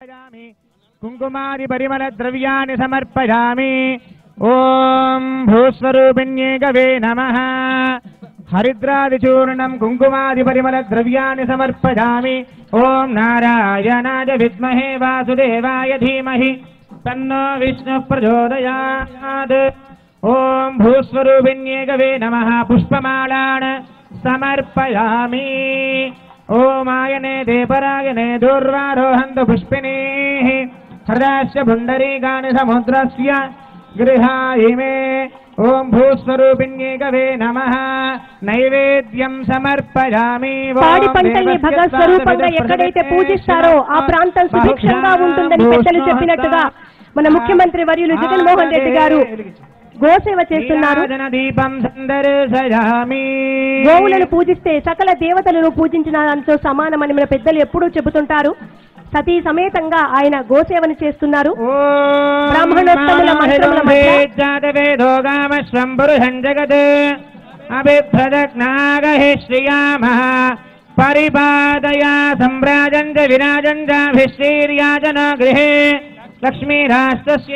సమర్పయామి కుంకుమాది పరిమళ ద్రవ్యాన్ని సమర్పయామి ఓం భూస్వరూపిణ్యే గవే నమ హరిద్రాదిచూర్ణం కుంకుమాది పరిమళ ద్రవ్యాన్ని సమర్పయామి ఓం నారాయణాయ విద్మహే వాసుదేవాయ ధీమహి తన్నో విష్ణు ప్రచోదయాత్ ఓం భూస్వరూపిణ్యే గవే నమ పుష్పమాలాన్ సమర్పయామి ఓమాయనే దేవరాయనే దూర్వారోహంతు పుష్పినీ హృదయస్య పుండరీకాని సముద్రస్య గృహాయిమే ఓం భూస్వరూపిణ్యే గవే నమ నైవేద్యం సమర్పయామి ఓం పాడి పంటల్ని దేవస్య భగవత్ స్వరూపంగా ఎక్కడైతే పూజిస్తారో ఆ ప్రాంతం సుభిక్షంగా ఉంటుందని పెద్దలు చెప్పినట్టుగా మన ముఖ్యమంత్రి వర్యులు జగన్మోహన్ రెడ్డి గారు గోసేవ చేస్తున్నారు నీరాజన దీపం సందర్శయామి గోవులను పూజిస్తే సకల దేవతలను పూజించిన దాంతో సమానమని మన పెద్దలు ఎప్పుడూ చెబుతుంటారు సతీ సమేతంగా ఆయన గోసేవను చేస్తున్నారు బ్రాహ్మణోత్తముల మంత్రముల మధ్య జాతవేదోగామశ్వం పురుషం జగత్ అభిభ్రదగ్నాగహి శ్రియామ పరిపాదయా సంరాజం చ విరాజం చాభిశ్రీర్యాజన గృహే లక్ష్మీరాష్ట్రస్య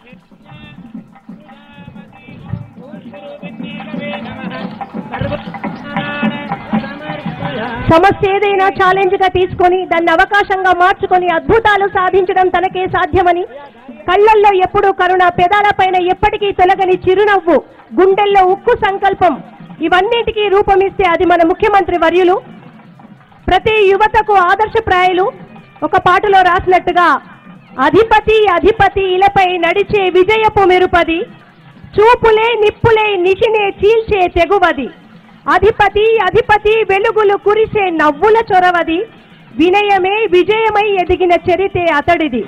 సమస్య ఏదైనా ఛాలెంజ్ గా తీసుకొని దాన్ని అవకాశంగా మార్చుకొని అద్భుతాలు సాధించడం తనకే సాధ్యమని కళ్ళల్లో ఎప్పుడూ కరుణ పెదాలపైన ఎప్పటికీ తొలగని చిరునవ్వు గుండెల్లో ఉక్కు సంకల్పం ఇవన్నిటికీ రూపమిస్తే అది మన ముఖ్యమంత్రి వర్యులు ప్రతి యువతకు ఆదర్శప్రాయులు ఒక పాటలో రాసినట్టుగా అధిపతి అధిపతి ఇలపై నడిచే విజయపు మెరుపది చూపులే నిప్పులే నిశినే చీల్చే తెగువది అధిపతి అధిపతి వెలుగులు కురిసే నవ్వుల చొరవది వినయమే విజయమై ఎదిగిన చరితే అతడిది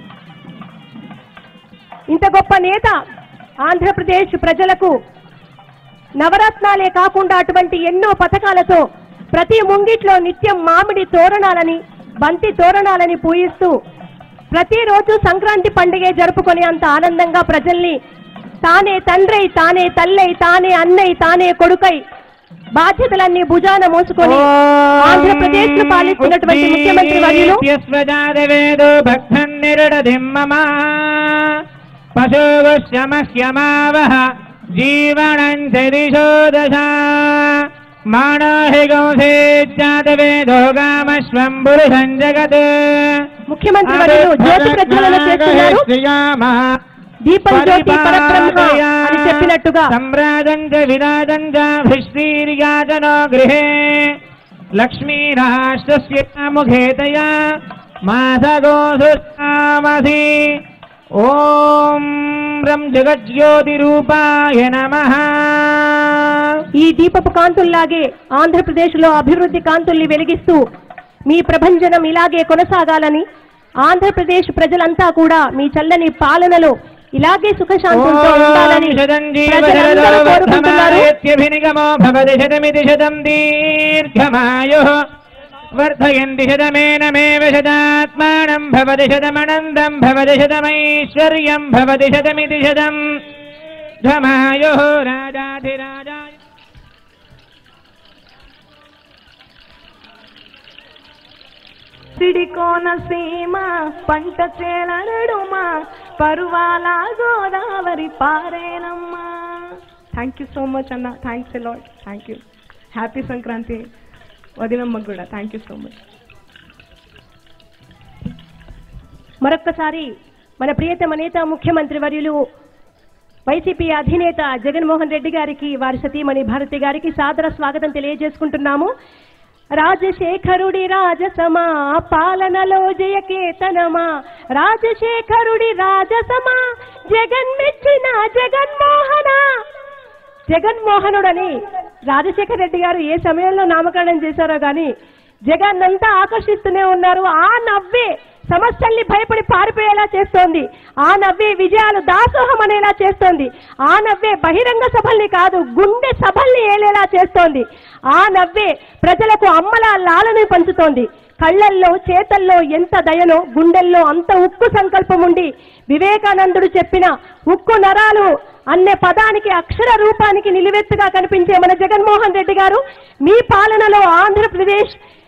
ఇంత గొప్ప నేత ఆంధ్రప్రదేశ్ ప్రజలకు నవరత్నాలే కాకుండా అటువంటి ఎన్నో పథకాలతో ప్రతి ముంగిట్లో నిత్యం మామిడి తోరణాలని బంతి తోరణాలని పూయిస్తూ ప్రతిరోజు సంక్రాంతి పండుగ జరుపుకొని అంత ఆనందంగా ప్రజల్ని తానే తండ్రై తానే తల్లై తానే అన్నై తానే కొడుకై బాధ్యతలన్నీ భుజాన మోసుకొని ఆంధ్రప్రదేశ్ ను పాలిస్తున్నటువంటి ముఖ్యమంత్రి వర్యులు స్వజాతవేదో భక్తం నిరుడధిం మమ పశువుశ్యమహ్యమావహ జీవనం చరిశో దశ మానోహి గౌసేజ్జాతవేదో గామశ్వం పురుషం జగత్ ముఖ్యమంత్రి వర్యులు జ్యోతి ప్రజ్వలన చేస్తున్నారు దీపం జ్యోతి పరబ్రహ్మ అని చెప్పినట్టుగా సంరాజం చ విరాజం చ భృష్టీర్యాజనో గృహే లక్ష్మీరాష్ట్రస్య ముఖేతయా మాసగోసుమసి ఓం రం జగజ్యోతిరూపాయ నమః ఈ దీపపు కాంతుల్లాగే ఆంధ్రప్రదేశ్ లో అభివృద్ధి కాంతుల్ని వెలిగిస్తూ మీ ప్రభంజనం ఇలాగే కొనసాగాలని ఆంధ్రప్రదేశ్ ప్రజలంతా కూడా మీ చల్లని పాలనలో ఇలాగే సుఖశాంతులతో ఉండాలని ప్రజలందరూ కోరుకుంటున్నారు శతంజీవశరదోర్ధమాయత్యభినిగమో భవతి శతమితి శతం దీర్ఘమాయుః వర్ధయంతి శతమేనమేవ శతాత్మానం భవతి శతమనందం భవతి శతమైశ్వర్యం భవతి శతమితి శతం ధమాయుః రాజాధిరాజాయ సిడికోన సీమ పంట చేల నడుమ పరువాల గోదావరి పారేనమ్మా థ్యాంక్ యూ సో మచ్ అన్న thanks lot thank you happy Sankranti వదినమ్మకు కూడా థ్యాంక్ యూ సో మచ్ మరొక్కసారి మన ప్రియతమ నేత ముఖ్యమంత్రి వర్యులు వైసీపీ అధినేత జగన్మోహన్ రెడ్డి గారికి వారి సతీమణి భారతి గారికి సాదర స్వాగతం తెలియజేసుకుంటున్నాము రాజశేఖరుడి రాజసమా పాలనలో జయకేతనమా రాజశేఖరుడి రాజసమా జగన్మెచ్చిన జగన్మోహన జగన్మోహనుడని రాజశేఖర రెడ్డి గారు ఏ సమయంలో నామకరణం చేశారో గాని జగన్ అంతా ఆకర్షిస్తూనే ఉన్నారు ఆ నవ్వే సమస్యల్ని భయపడి పారిపోయేలా చేస్తోంది ఆ నవ్వే విజయాలు దాసోహం అనేలా చేస్తోంది ఆ నవ్వే బహిరంగ సభల్ని కాదు గుండె సభల్ని ఏలేలా చేస్తోంది ఆ నవ్వే ప్రజలకు అమ్మల లాలని పంచుతోంది కళ్ళల్లో చేతల్లో ఎంత దయనో గుండెల్లో అంత ఉక్కు సంకల్పం ఉండి వివేకానందుడు చెప్పిన ఉక్కు నరాలు అనే పదానికి అక్షర రూపానికి నిలువెత్తుగా కనిపించే మన జగన్మోహన్ రెడ్డి గారు మీ పాలనలో ఆంధ్రప్రదేశ్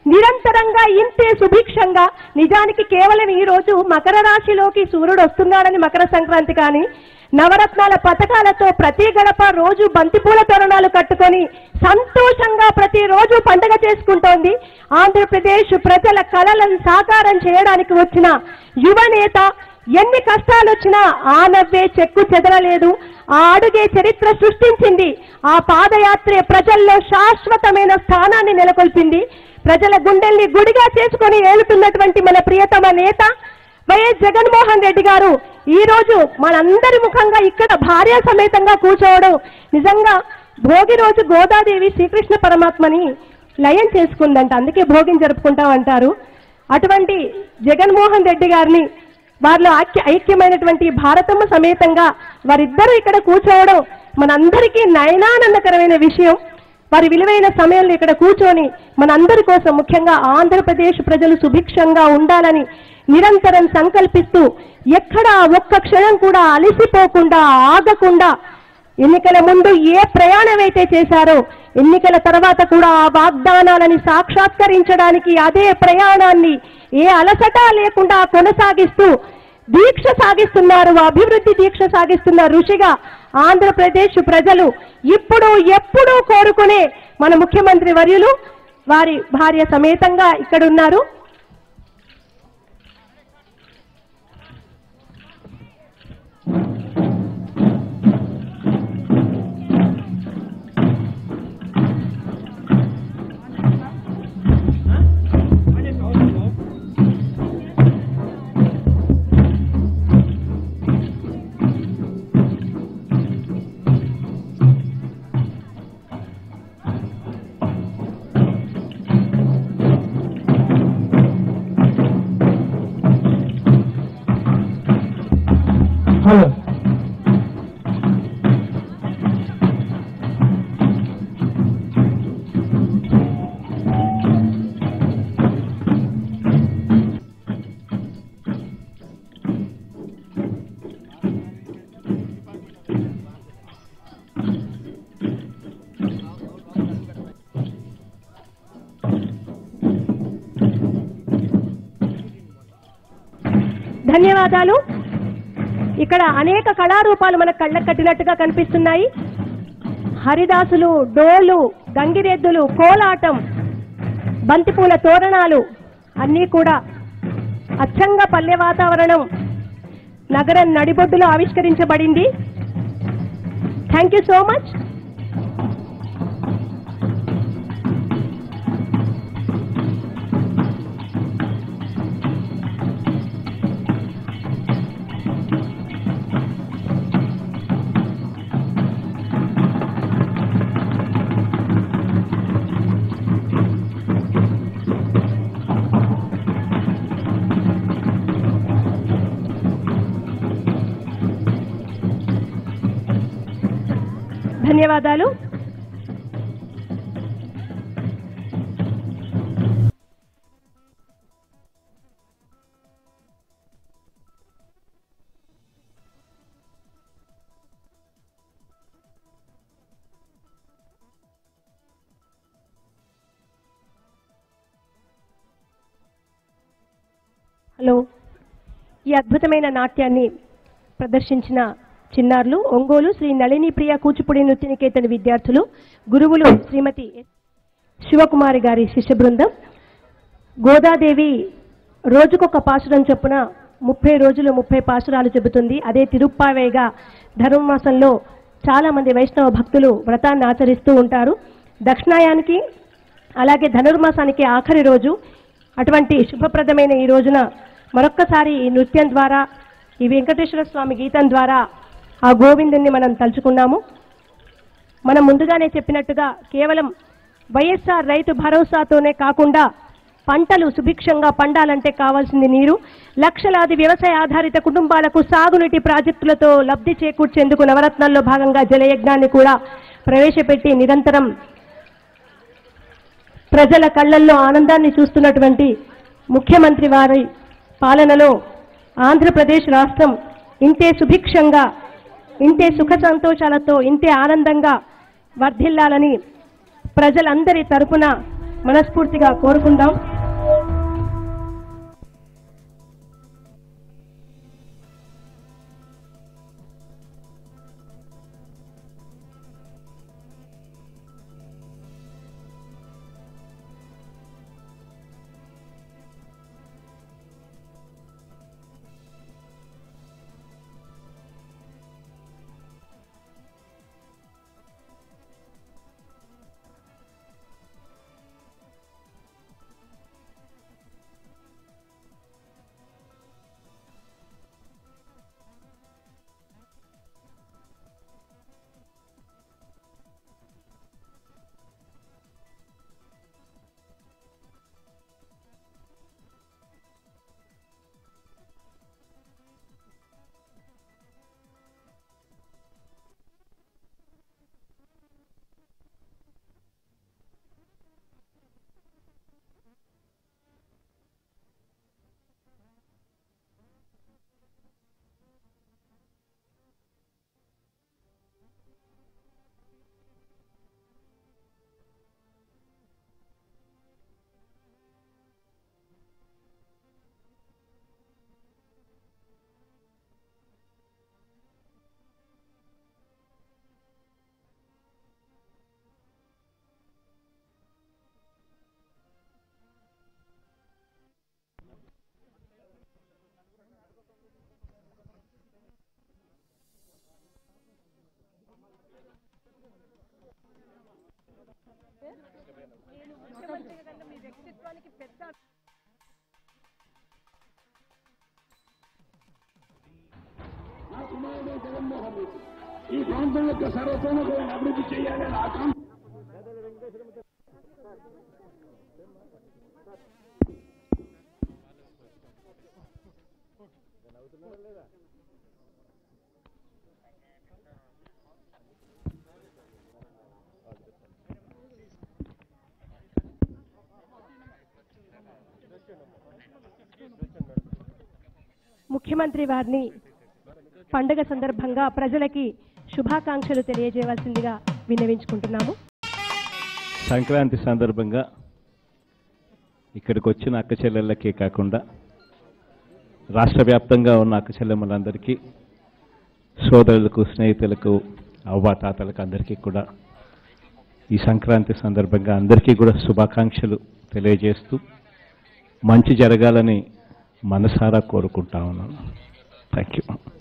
నిరంతరంగా ఇంతే సుభిక్షంగా నిజానికి కేవలం ఈ రోజు మకర రాశిలోకి సూర్యుడు వస్తున్నాడని మకర సంక్రాంతి కానీ నవరత్నాల పథకాలతో ప్రతి గడప రోజు బంతిపూల తోరణాలు కట్టుకొని సంతోషంగా ప్రతిరోజు పండుగ చేసుకుంటోంది ఆంధ్రప్రదేశ్ ప్రజల కలలను సాకారం చేయడానికి వచ్చిన యువ నేత ఎన్ని కష్టాలు వచ్చినా ఆ నవ్వే చెక్కు చెదరలేదు ఆ అడుగే చరిత్ర సృష్టించింది ఆ పాదయాత్రే ప్రజల్లో శాశ్వతమైన స్థానాన్ని నెలకొల్పింది ప్రజల గుండెల్ని గుడిగా చేసుకొని ఏలుతున్నటువంటి మన ప్రియతమ నేత వైఎస్ జగన్మోహన్ రెడ్డి గారు ఈ రోజు మనందరి ముఖంగా ఇక్కడ భార్య సమేతంగా కూర్చోవడం నిజంగా భోగి రోజు గోదాదేవి శ్రీకృష్ణ పరమాత్మని లయం చేసుకుందంట అందుకే భోగిని జరుపుకుంటాం అంటారు అటువంటి జగన్మోహన్ రెడ్డి గారిని వారిలో ఐక్య ఐక్యమైనటువంటి భారతమ్మ సమేతంగా వారిద్దరూ ఇక్కడ కూర్చోవడం మనందరికీ నయనానందకరమైన విషయం వారి విలువైన సమయంలో ఇక్కడ కూర్చొని మనందరి కోసం ముఖ్యంగా ఆంధ్రప్రదేశ్ ప్రజలు సుభిక్షంగా ఉండాలని నిరంతరం సంకల్పిస్తూ ఎక్కడా ఒక్క క్షణం కూడా అలసిపోకుండా ఆగకుండా ఎన్నికల ముందు ఏ ప్రయాణం అయితే చేశారో ఎన్నికల తర్వాత కూడా ఆ వాగ్దానాలని సాక్షాత్కరించడానికి అదే ప్రయాణాన్ని ఏ అలసట లేకుండా కొనసాగిస్తూ దీక్ష సాగిస్తున్నారు అభివృద్ధి దీక్ష సాగిస్తున్న ఋషిగా ఆంధ్రప్రదేశ్ ప్రజలు ఇప్పుడు ఎప్పుడూ కోరుకునే మన ముఖ్యమంత్రి వర్యులు వారి భార్య సమేతంగా ఇక్కడ ఉన్నారు హలో ధన్యవాదాలు ఇక్కడ అనేక కళారూపాలు మన కళ్ళకు కట్టినట్టుగా కనిపిస్తున్నాయి హరిదాసులు డోలు గంగిరెద్దులు కోలాటం బంతిపూల తోరణాలు అన్నీ కూడా అచ్చంగా పల్లె వాతావరణం నగరం నడిబొడ్డులో ఆవిష్కరించబడింది థ్యాంక్ యూ సో మచ్ ధన్యవాదాలు హలో ఈ అద్భుతమైన నాట్యాన్ని ప్రదర్శించిన చిన్నారులు ఒంగోలు శ్రీ నళిని ప్రియ కూచిపూడి నృత్య నికేతన విద్యార్థులు గురువులు శ్రీమతి ఎస్. శివకుమారి గారి శిష్య బృందం గోదాదేవి రోజుకొక పాసురం చొప్పున ముప్పై రోజులు ముప్పై పాసురాలు చెబుతుంది అదే తిరుప్పావేగా ధనుర్మాసంలో చాలా మంది వైష్ణవ భక్తులు వ్రతాన్ని ఆచరిస్తూ ఉంటారు దక్షిణాయానికి అలాగే ధనుర్మాసానికి ఆఖరి రోజు అటువంటి శుభప్రదమైన ఈ రోజున మరొక్కసారి ఈ నృత్యం ద్వారా ఈ వెంకటేశ్వర స్వామి గీతం ద్వారా ఆ గోవిందుని మనం తలుచుకున్నాము మనం ముందుగానే చెప్పినట్టుగా కేవలం వైఎస్ఆర్ రైతు భరోసాతోనే కాకుండా పంటలు సుభిక్షంగా పండాలంటే కావాల్సింది నీరు లక్షలాది వ్యవసాయ ఆధారిత కుటుంబాలకు సాగునీటి ప్రాజెక్టులతో లబ్ధి చేకూర్చేందుకు నవరత్నాల్లో భాగంగా జలయజ్ఞాన్ని కూడా ప్రవేశపెట్టి నిరంతరం ప్రజల కళ్ళల్లో ఆనందాన్ని చూస్తున్నటువంటి ముఖ్యమంత్రి వారి పాలనలో ఆంధ్రప్రదేశ్ రాష్ట్రం ఇంతే సుభిక్షంగా ఇంతే సుఖ సంతోషాలతో ఇంతే ఆనందంగా వర్ధిల్లాలని ప్రజలందరి తరపున మనస్ఫూర్తిగా కోరుకుందాం నా కుమారుడు జగన్మోహన్ రెడ్డి ఈ ప్రాంతం యొక్క సర్వతోముఖమైన అభివృద్ధి చేయాలని ఆకాంక్ష ముఖ్యమంత్రి వారిని పండుగ సందర్భంగా ప్రజలకి శుభాకాంక్షలు తెలియజేయవలసిందిగా విన్నవించుకుంటున్నాము సంక్రాంతి సందర్భంగా ఇక్కడికి వచ్చిన అక్క చెల్లెళ్ళకే కాకుండా రాష్ట్ర వ్యాప్తంగా ఉన్న అక్క చెల్లెమ్మలందరికీ సోదరులకు స్నేహితులకు అవ్వాతాతలకు అందరికీ కూడా ఈ సంక్రాంతి సందర్భంగా అందరికీ కూడా శుభాకాంక్షలు తెలియజేస్తూ మంచి జరగాలని మనసారా కోరుకుంటా ఉన్నాను థ్యాంక్ యూ